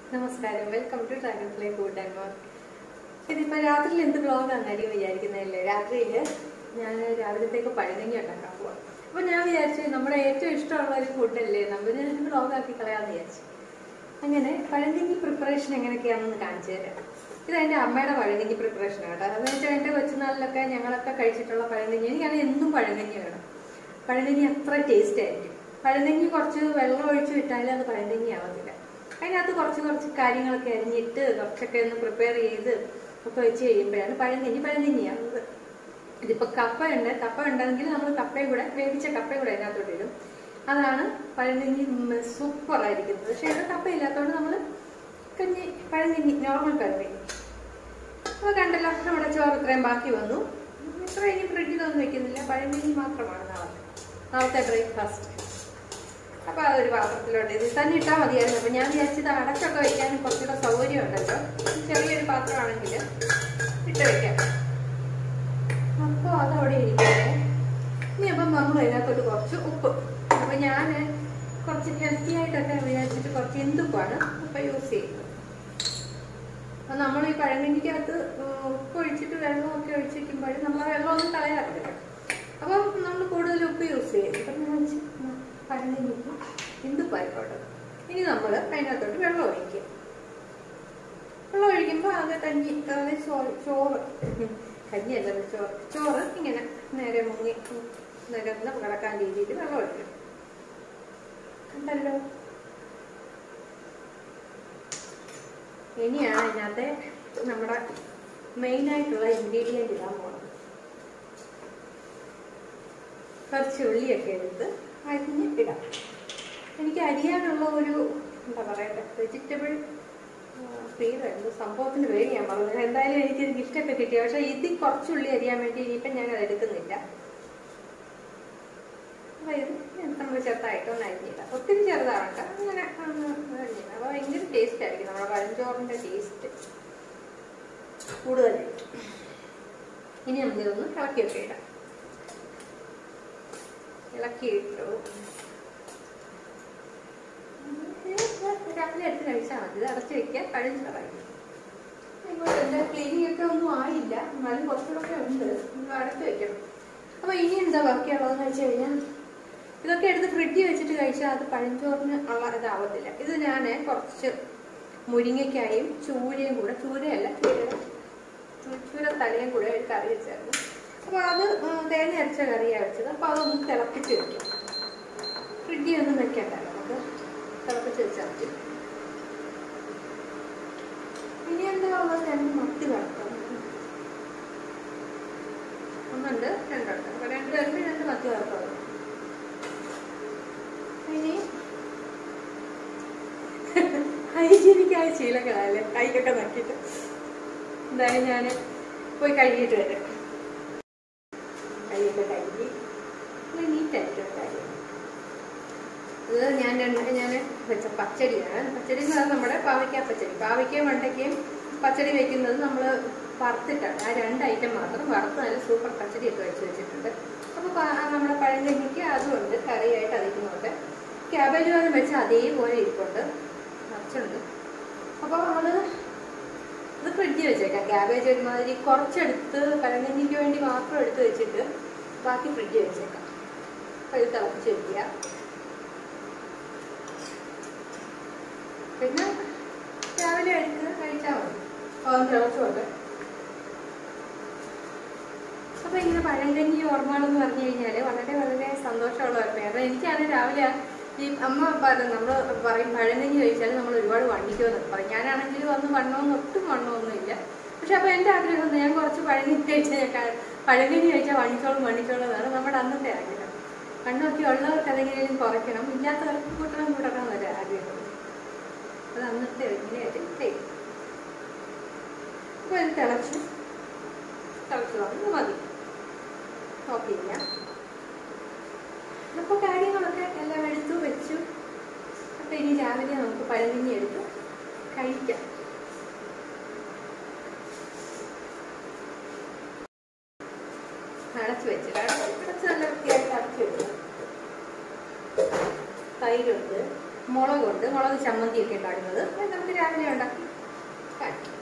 നമസ്കാരം welcome to Dragon Fly Food and Work ഇതിപ്പോൾ രാത്രിയിൽ എന്ത് ബ്ലോഗാണെന്നായിരിക്കും വിചാരിക്കുന്നതല്ലേ രാത്രിയിൽ ഞാൻ രാവിലത്തേക്ക് പഴങ്കഞ്ഞി ഉണ്ടാക്കാൻ പോവാം അപ്പോൾ ഞാൻ വിചാരിച്ചു നമ്മുടെ ഏറ്റവും ഇഷ്ടമുള്ള ഒരു ഫുഡല്ലേ നമ്മൾ ഞാൻ ബ്ലോഗാക്കി കളയാമെന്ന് വിചാരിച്ചു അങ്ങനെ പഴങ്കഞ്ഞി പ്രിപ്പറേഷൻ എങ്ങനെയൊക്കെയാണെന്ന് കാണിച്ചു തരാം ഇത് എൻ്റെ അമ്മയുടെ പഴങ്കഞ്ഞി പ്രിപ്പറേഷൻ കേട്ടോ അതെന്ന് വെച്ചാൽ എൻ്റെ കൊച്ചുനാളിലൊക്കെ ഞങ്ങളൊക്കെ കഴിച്ചിട്ടുള്ള പഴങ്കഞ്ഞി എനിക്കത് എന്നും പഴങ്കഞ്ഞി വേണം പഴങ്കഞ്ഞി അത്ര ടേസ്റ്റ് ആയിരിക്കും പഴങ്കഞ്ഞി കുറച്ച് വെള്ളം ഒഴിച്ച് വിട്ടാലും അത് പഴങ്കഞ്ഞി ആവത്തില്ല അതിനകത്ത് കുറച്ച് കുറച്ച് കാര്യങ്ങളൊക്കെ അരിഞ്ഞിട്ട് കുറച്ചൊക്കെ ഒന്ന് പ്രിപ്പയർ ചെയ്ത് ഒക്കെ വെച്ച് കഴിയുമ്പോഴാണ് പഴങ്കഞ്ഞി പഴങ്കഞ്ഞിയാവുന്നത് ഇതിപ്പോൾ കപ്പ ഉണ്ട് കപ്പ ഉണ്ടെങ്കിൽ നമ്മൾ കപ്പയും കൂടെ വേവിച്ച കപ്പയും കൂടെ അതിനകത്തോട്ട് ഇടും അതാണ് പഴങ്കഞ്ഞി സൂപ്പർ ആയിരിക്കുന്നത് പക്ഷേ ഇത് കപ്പ ഇല്ലാത്തതുകൊണ്ട് നമ്മൾ കഞ്ഞി പഴങ്കഞ്ഞി നോർമൽ പഴങ്കഞ്ഞി അപ്പോൾ കണ്ടല്ലോ നമ്മുടെ ചോറ് ഇത്രയും ബാക്കി വന്നു ഇത്ര ഇനി ഫ്രിഡ്ജിലൊന്നും വെക്കുന്നില്ല പഴങ്കഞ്ഞി മാത്രമാണ് നാളത്തെ നാളത്തെ ബ്രേക്ക്ഫാസ്റ്റ് അപ്പോൾ അതൊരു പാത്രത്തിലോട്ട് ഇത് തന്നെ ഇട്ടാൽ മതിയായിരുന്നു അപ്പോൾ ഞാൻ വിചാരിച്ചത് അടച്ചൊക്കെ വെക്കാനും കുറച്ചുകൂടെ സൗകര്യം ഉണ്ടല്ലോ ചെറിയൊരു പാത്രമാണെങ്കിൽ ഇട്ട് വെക്കാം അപ്പോൾ അതവിടെ ഇരിക്കട്ടെ ഇനി അപ്പം നമ്മൾ അതിനകത്തോട്ട് കുറച്ച് ഉപ്പ് അപ്പോൾ ഞാൻ കുറച്ച് ഹെൽത്തി ആയിട്ടൊക്കെ വിചാരിച്ചിട്ട് കുറച്ച് ഇന്ദുപ്പാണ് അപ്പോൾ യൂസ് ചെയ്യുന്നത് അപ്പം നമ്മൾ ഈ പഴങ്കഞ്ഞിക്കകത്ത് ഉപ്പ് ഒഴിച്ചിട്ട് വെള്ളമൊക്കെ ഒഴിച്ച് വയ്ക്കുമ്പോൾ നമ്മൾ ആ വെള്ളമൊന്നും കളയാറില്ല അപ്പം നമ്മൾ കൂടുതൽ ഉപ്പ് യൂസ് ചെയ്യും അപ്പം ഞാൻ വെച്ച് പഴങ്കഞ്ഞിക്ക് ഇന്ദുപ്പായിക്കോട്ടെ ഇനി നമ്മൾ അതിനകത്തോട്ട് വെള്ളം ഒഴിക്കും വെള്ളം ഒഴിക്കുമ്പോൾ അത് കഞ്ഞി അതായത് ചോറ് ചോറ് കഞ്ഞിയല്ല ചോറ് ചോറ് ഇങ്ങനെ നേരെ മുങ്ങി നിരന്ന് കിടക്കാൻ രീതിയിൽ വെള്ളം ഒഴിക്കും കണ്ടല്ലോ ഇനിയാണ് അതിനകത്തെ നമ്മുടെ മെയിനായിട്ടുള്ള ഇൻഗ്രീഡിയൻ്റ് ഇടാൻ പോകുന്നത് കുറച്ച് ഉള്ളിയൊക്കെ എടുത്ത് അരിഞ്ഞ് ഇടാം എനിക്ക് അരിയാനുള്ള ഒരു എന്താ പറയട്ടെ വെജിറ്റബിൾ ഫ്രീഡം എന്തോ സംഭവത്തിന് പേര് ഞാൻ പറഞ്ഞത് എന്തായാലും എനിക്കൊരു ഗിഫ്റ്റൊക്കെ കിട്ടി പക്ഷേ ഇതിൽ കുറച്ച് ഉള്ളി അരിയാൻ വേണ്ടി ഇനിയിപ്പം ഞാൻ അത് എടുക്കുന്നില്ല അപ്പോൾ ഇത് നമ്മൾ ചെറുതായിട്ടൊന്ന് അരിഞ്ഞിടാം ഒത്തിരി ചെറുതാവണ്ട അങ്ങനെ അരിഞ്ഞിടാം അപ്പോൾ ഭയങ്കര ടേസ്റ്റ് ആയിരിക്കും നമ്മുടെ പഴഞ്ചോറിൻ്റെ ടേസ്റ്റ് കൂടുതലായിട്ട് ഇനി നമുക്കിതൊന്ന് ഇളക്കിയൊക്കെ ഇടാം ഇളക്കിയിട്ടു രാവിലെ എടുത്ത് കഴിച്ചാൽ മതി ഇത് അടച്ച് വെക്കുക കഴിഞ്ഞ് കളയും ഇങ്ങോട്ട് എൻ്റെ ക്ലീനിങ് ഒക്കെ ഒന്നും ആയില്ല എന്നാലും കുറച്ചുകൂടെ ഉണ്ട് ഇത് അടച്ച് വെക്കണം അപ്പോൾ ഇനി എന്താ ബാക്കിയുള്ളതെന്ന് വെച്ച് കഴിഞ്ഞാൽ ഇതൊക്കെ എടുത്ത് ഫ്രിഡ്ജിൽ വെച്ചിട്ട് കഴിച്ചാൽ അത് പഴഞ്ചോറിന് ഉള്ള ഇതാവത്തില്ല ഇത് ഞാൻ കുറച്ച് മുരിങ്ങയ്ക്കായും ചൂരയും കൂടെ ചൂരയല്ല ചൂര ചൂര തലയും കൂടെ ഒരു കറി വെച്ചായിരുന്നു അപ്പോൾ അത് തേങ്ങ അരച്ച കറിയാണ് വെച്ചത് അപ്പോൾ അതൊന്ന് തിളപ്പിച്ച് വെക്കും ഫ്രിഡ്ജിൽ ഒന്നും വെക്കണ്ടല്ലോ നമുക്ക് തിളപ്പിച്ച് വെച്ചാൽ മതി ഇനി എന്താ ഉള്ളത് രണ്ട് മത്തി വറുത്തത് ഒന്നുണ്ട് രണ്ടുണ്ട് അപ്പോൾ രണ്ട് രണ്ട് രണ്ട് മത്തി വറുത്തത് ഇനി ഹൈജീനിക്കായ ശീലങ്ങളല്ലേ കൈക്കൊക്കെ നോക്കിയിട്ട് എന്തായാലും ഞാൻ പോയി കഴുകിയിട്ട് വരാം കൈയൊക്കെ കഴുകി നീറ്റായിട്ട് കാര്യം ഇത് ഞാൻ രണ്ട് ഞാൻ വെച്ച പച്ചടിയാണ് പച്ചടി എന്ന് പറഞ്ഞാൽ നമ്മുടെ പാവയ്ക്ക പച്ചടി പാവയ്ക്കയും വെണ്ടയ്ക്കയും പച്ചടി വെക്കുന്നത് നമ്മൾ വറുത്തിട്ടാണ് ആ രണ്ട് ഐറ്റം മാത്രം വറുത്ത് നല്ല സൂപ്പർ പച്ചടിയൊക്കെ വെച്ച് വെച്ചിട്ടുണ്ട് അപ്പോൾ നമ്മുടെ പഴങ്കഞ്ഞിക്ക് അതുമുണ്ട് കറിയായിട്ട് അതിക്കുന്നുണ്ട് ക്യാബേജ് വേണം വെച്ച് അതേപോലെ ഇരിപ്പുണ്ട് നിറച്ചുണ്ട് അപ്പോൾ നമ്മൾ ഇത് ഫ്രിഡ്ജിൽ വെച്ചേക്കാം ക്യാബേജ് ഒരുമാതിരി കുറച്ചെടുത്ത് പഴങ്കഞ്ഞിക്ക് വേണ്ടി മാത്രം എടുത്ത് വെച്ചിട്ട് ബാക്കി ഫ്രിഡ്ജിൽ വെച്ചേക്കാം അപ്പോൾ ഇത് തിളപ്പിച്ച് വെക്കുക പിന്നെ രാവിലെ എടുത്ത് കഴിച്ചാൽ മതി അപ്പോൾ തിളച്ചുകൊണ്ട് അപ്പോൾ ഇങ്ങനെ പഴങ്കഞ്ഞി ഓർമ്മകളെന്ന് പറഞ്ഞു കഴിഞ്ഞാൽ വളരെ വളരെ സന്തോഷമുള്ള ഓർമ്മയാണ് അപ്പോൾ എനിക്കാണ് രാവിലെ ഈ അമ്മ പറഞ്ഞു നമ്മൾ പറയും പഴങ്കഞ്ഞി കഴിച്ചാൽ നമ്മൾ ഒരുപാട് വണ്ണിക്കുമെന്ന് പറയും ഞാനാണെങ്കിൽ വന്ന് വണ്ണമൊന്നും ഒട്ടും വണ്ണമൊന്നും ഇല്ല പക്ഷെ അപ്പോൾ എൻ്റെ ആഗ്രഹം ഞാൻ കുറച്ച് പഴങ്കഞ്ഞി കഴിച്ചാൽ ഞാൻ പഴങ്കഞ്ഞി കഴിച്ചാൽ വണ്ണിച്ചോളും വണ്ണിച്ചോളും എന്നാണ് നമ്മുടെ അന്നത്തെ ആഗ്രഹം കണ്ണൊക്കെ ഉള്ളവർക്ക് അതെങ്ങനെയും കുറയ്ക്കണം ഇല്ലാത്തവർക്ക് കൂട്ടണം കൂട്ടണം എന്നൊരു ആഗ്രഹം അത് അന്നത്തെ ഇങ്ങനെയായിട്ട് ചെയ്യും അപ്പോൾ ഇത് തിളച്ച് തിളച്ച് വന്ന് മതി ഓഫ് ചെയ്യാം അപ്പോൾ കാര്യങ്ങളൊക്കെ എല്ലാം എടുത്തു വെച്ചു അപ്പോൾ ഇനി രാവിലെ നമുക്ക് പഴങ്കഞ്ഞി എടുത്ത് കഴിക്കാം അടച്ചു വെച്ചിട്ട് അടച്ച് നല്ല വൃത്തിയായിട്ട് അടച്ചു വെച്ചു തൈരുണ്ട് മുളകുണ്ട് മുളക് ചമ്മന്തിയൊക്കെ ഉണ്ടാക്കുന്നത് അത് നമുക്ക് രാവിലെ ഉണ്ടാക്കി കഴിക്കാം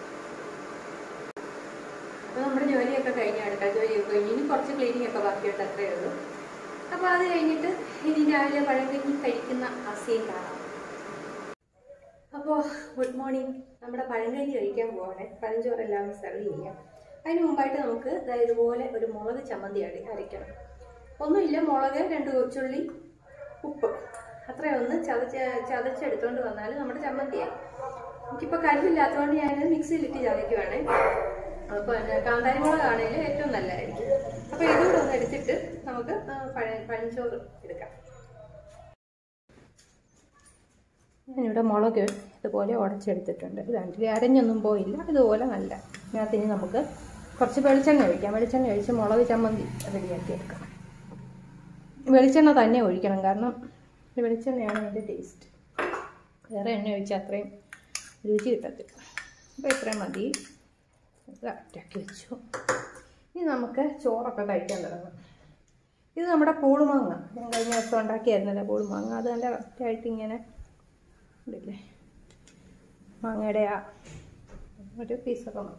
അപ്പോൾ നമ്മുടെ ജോലിയൊക്കെ കഴിഞ്ഞ് അടുക്കള ജോലിയൊക്കെ കഴിഞ്ഞ് ഇനി കുറച്ച് ക്ലീനിങ് ഒക്കെ ബാക്കിയുണ്ട് അത്രയേ ഉള്ളൂ അപ്പോൾ അത് കഴിഞ്ഞിട്ട് ഇനി രാവിലെ പഴങ്കഞ്ഞി കഴിക്കുന്ന അസീൻ കാണാം അപ്പോൾ ഗുഡ് മോർണിംഗ് നമ്മുടെ പഴങ്കഞ്ഞി കഴിക്കാൻ പോവാണ് പഴഞ്ചോറെല്ലാം സെർവ് ചെയ്യാം അതിന് മുമ്പായിട്ട് നമുക്ക് ദാ ഇതുപോലെ ഒരു മുളക് ചമ്മന്തി അടി അരയ്ക്കണം ഒന്നുമില്ല മുളക് രണ്ട് കൊച്ചുള്ളി ഉപ്പ് അത്രയും ഒന്ന് ചതച്ച് ചതച്ചെടുത്തോണ്ട് വന്നാൽ നമ്മുടെ ചമ്മന്തിയായി എനിക്കിപ്പോൾ കല്ലില്ലാത്തതുകൊണ്ട് ഞാൻ മിക്സിയിലിട്ട് ചതയ്ക്കുവാണേ അപ്പോൾ കാന്താരി മുളകാണെങ്കിൽ ഏറ്റവും നല്ലതായിരിക്കും അപ്പോൾ ഇതുകൂടെ ഒന്ന് എടുത്തിട്ട് നമുക്ക് ആ, പഴ പഴഞ്ചോറ് എടുക്കാം ഞാനിവിടെ മുളക് ഇതുപോലെ ഉടച്ചെടുത്തിട്ടുണ്ട് ഇതാണ്ട് അരഞ്ഞൊന്നും പോയില്ല ഇതുപോലെ നല്ല ഇതിനകത്ത് നമുക്ക് കുറച്ച് വെളിച്ചെണ്ണ ഒഴിക്കാം വെളിച്ചെണ്ണ ഒഴിച്ച് മുളക് ചമ്മന്തി റെഡിയാക്കി എടുക്കാം വെളിച്ചെണ്ണ തന്നെ ഒഴിക്കണം കാരണം ഈ വെളിച്ചെണ്ണയാണ് അതിൻ്റെ ടേസ്റ്റ് വേറെ എണ്ണ ഒഴിച്ചാൽ അത്രയും രുചി കിട്ടത്തില്ല അപ്പോൾ ഇത്രയും മതി ഇത് കറക്റ്റാക്കി വെച്ചു ഇനി നമുക്ക് ചോറൊക്കെ കഴിക്കാൻ തുടങ്ങാം ഇത് നമ്മുടെ പൂളുമാങ്ങ ഞാൻ കഴിഞ്ഞ ദിവസം ഉണ്ടാക്കിയായിരുന്നല്ലോ പൂളുമാങ്ങ അത് നല്ല കറക്റ്റായിട്ട് ഇങ്ങനെ ഇല്ലേ മാങ്ങയുടെ ആ ഒരു പീസൊക്കെ മതി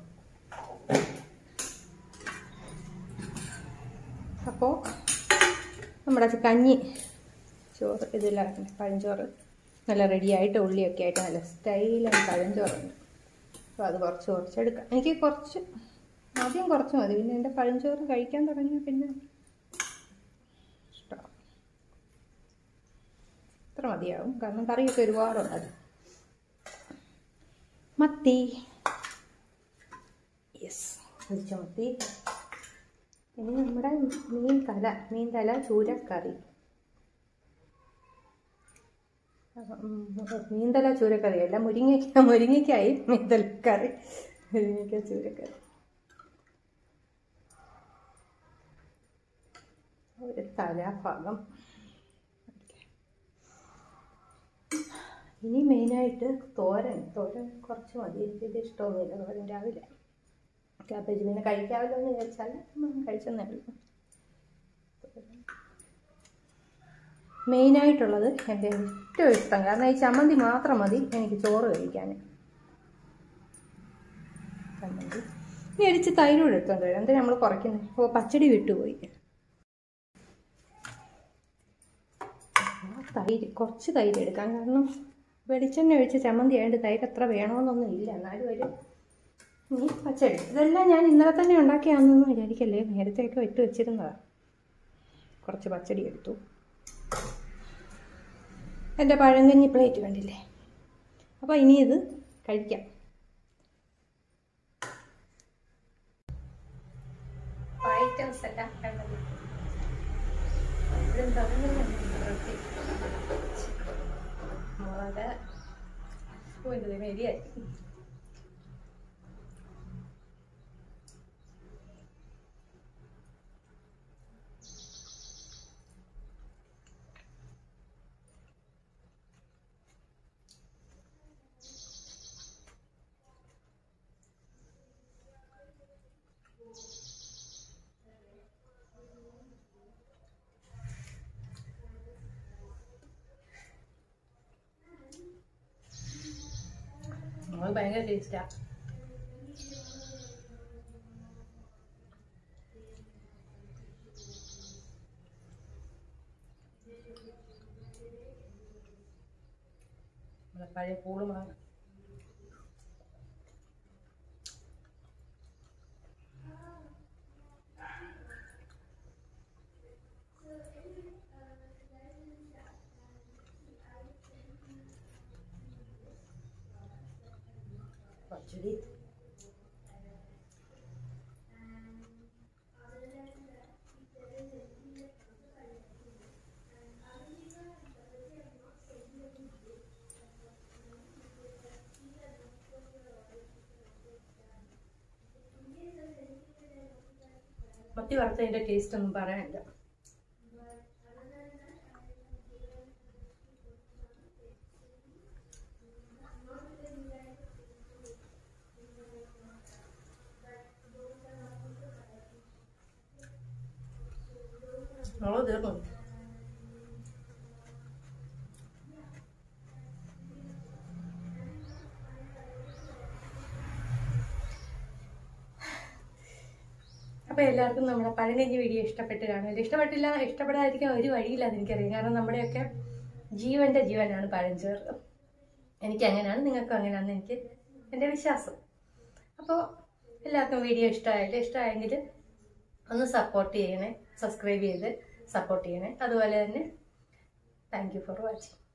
അപ്പോൾ നമ്മുടെ കഞ്ഞി ചോറ് ഇതിലാണ് പഴഞ്ചോറ് നല്ല റെഡിയായിട്ട് ഉള്ളിയൊക്കെ ആയിട്ട് നല്ല സ്റ്റൈലും പഴഞ്ചോറുണ്ട് അപ്പോൾ അത് കുറച്ച് കുറച്ചെടുക്കാം എനിക്ക് കുറച്ച് ആദ്യം കുറച്ച് മതി പിന്നെ എൻ്റെ പഴഞ്ചോറ് കഴിക്കാൻ തുടങ്ങിയ പിന്നെ ഇഷ്ടമാണ് ഇത്ര മതിയാവും കാരണം കറിയൊക്കെ ഒരുപാടുണ്ട് മത്തി യെസ് പൊരിച്ച മത്തി ഇനി നമ്മുടെ മീൻ തല മീൻ തല ചൂരക്കറി ഉം, മീൻ തല ചൂരക്കറി അല്ല മുരിങ്ങയ്ക്ക മുരിങ്ങയ്ക്കായി മീൻ തലക്കറി മുരിങ്ങയ്ക്ക ചൂരക്കറി ഒരു തല ഭാഗം ഇനി മെയിനായിട്ട് തോരൻ തോരൻ കുറച്ച് മതി എനിക്കിത് ഇഷ്ടമൊന്നുമില്ല തോരൻ രാവിലെ ക്യാബേജ് പിന്നെ കഴിക്കാമല്ലോ എന്ന് വിചാരിച്ചാൽ കഴിച്ചെന്നേ ഉള്ളൂ മെയിനായിട്ടുള്ളത് എൻ്റെ ഏറ്റവും ഇഷ്ടം കാരണം ഈ ചമ്മന്തി മാത്രം മതി എനിക്ക് ചോറ് കഴിക്കാൻ ചമ്മന്തി ഇനി അടിച്ച് തൈരോട് എടുത്തോണ്ട് വരാം എന്തിനാ നമ്മൾ കുറയ്ക്കുന്നത് ഓ പച്ചടി വിട്ടുപോയി ആ തൈര് കുറച്ച് തൈര് എടുക്കാം കാരണം വെളിച്ചെണ്ണ ഒഴിച്ച് ചമ്മന്തി ആയതുകൊണ്ട് തൈര് അത്ര വേണമെന്നൊന്നും ഇല്ല എന്നാലും ഒരു ഇനി പച്ചടി ഇതെല്ലാം ഞാൻ ഇന്നലെ തന്നെ ഉണ്ടാക്കിയാണെന്നൊന്നും വിചാരിക്കല്ലേ നേരത്തെയൊക്കെ ഇട്ട് വെച്ചിരുന്നതാണ് കുറച്ച് പച്ചടി എടുത്തു എൻ്റെ പഴങ്കഞ്ഞി പ്ലേറ്റ് കണ്ടില്ലേ അപ്പോൾ ഇനി ഇത് കഴിക്കാം ഐറ്റംസ് എല്ലാം കണ്ടത് ഇവിടും തുടങ്ങുന്നുണ്ട് വൃത്തി. മുളക് ഓ എൻ്റെ ദൈവമേ, എരിയായി മുളക് ഭയങ്കര ടേസ്റ്റാ നമ്മളെ പഴയ പൂളുമാങ്ങ പച്ചടി മത്തി വറുത്തതിൻ്റെ ടേസ്റ്റ് ഒന്നും പറയാനില്ല മുളക് തീർന്നു അപ്പോൾ എല്ലാവർക്കും നമ്മുടെ പഴങ്കഞ്ഞി വീഡിയോ ഇഷ്ടപ്പെട്ട് കാണുമല്ലോ ഇഷ്ടപ്പെട്ടില്ല ഇഷ്ടപ്പെടാതിരിക്കാൻ ഒരു വഴിയില്ല അതെനിക്കറിയാം കാരണം നമ്മുടെയൊക്കെ ജീവന്റെ ജീവനാണ് പഴഞ്ചേറ് എനിക്ക് അങ്ങനെയാണ് നിങ്ങൾക്കും അങ്ങനെയാണെന്ന് എനിക്ക് എൻ്റെ വിശ്വാസം അപ്പോൾ എല്ലാവർക്കും വീഡിയോ ഇഷ്ടമായില്ലേ ഇഷ്ടമായെങ്കിൽ ഒന്ന് സപ്പോർട്ട് ചെയ്യണേ സബ്സ്ക്രൈബ് ചെയ്ത് സപ്പോർട്ട് ചെയ്യണേ അതുപോലെ തന്നെ താങ്ക് യു ഫോർ വാച്ചിങ്